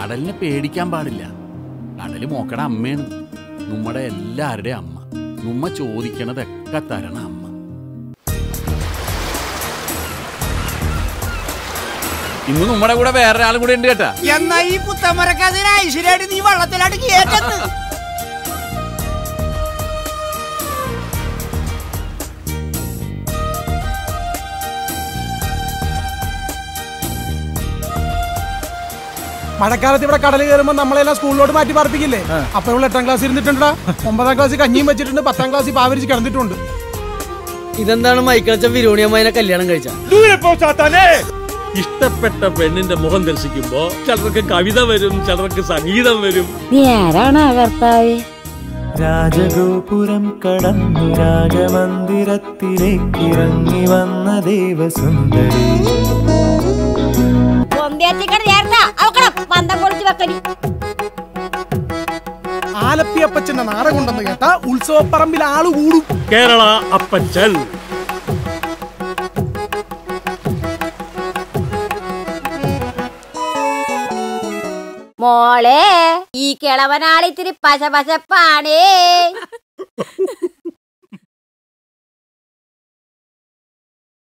കടലിനെ പേടിക്കാൻ പാടില്ല കടല് മോക്കട അമ്മയാണ് നമ്മുടെ എല്ലാവരുടെയും അമ്മ നമ്മ ചോദിക്കണതൊക്കെ തരണ അമ്മ ഇന്ന് നമ്മുടെ കൂടെ വേറൊരാളും കൂടെ ഉണ്ട് കേട്ടാ എന്നാ ഈ പുത്തമരക്കതിന് ഐശ്വര്യമായിട്ട് നീ വള്ളത്തിലായിട്ട് കേട്ടത് മഴക്കാലത്ത് ഇവിടെ കടൽ കയറുമ്പോൾ നമ്മളെല്ലാം സ്കൂളിലോട്ട് മാറ്റി പാർപ്പിക്കില്ലേ അപ്പൊ ഇവിടെ എട്ടാം ക്ലാസ് ഇരുന്നിട്ടുണ്ടാ ഒമ്പതാം ക്ലാസ് കഞ്ഞിയും വെച്ചിട്ടുണ്ട് പത്താം ക്ലാസ് പാവരിച്ച് കിടന്നിട്ടുണ്ട് ഇതെന്താണ് മൈക്കിളച്ച വിരോണിയമ്മനെ കല്യാണം കഴിച്ച ഇഷ്ടപ്പെട്ട പെണ്ണിന്റെ മുഖം ദർശിക്കുമ്പോ ചിലർക്ക് കവിത വരും ചിലർക്ക് സംഗീതം വരും നീ ആരാണ് കർത്താവേ രാജഗോപുരം കടന്നു രാജമന്ദിരത്തിലേക്കിറങ്ങി വന്ന ദേവസുന്ദരി പൊന്തിയത്തിക്കട ചേർത്ത അവക്കണം പന്തം പൊളിച്ച് വെക്കനി ആലപ്പി അപ്പച്ചന്റെ നാട കൊണ്ടെന്ന് കേട്ടാ ഉത്സവപ്പറമ്പിൽ ആള് കൂടും കേരള അപ്പച്ചൽ മോളെ ഈ കിളവനാളിത്തിരി പശപശപ്പാണേ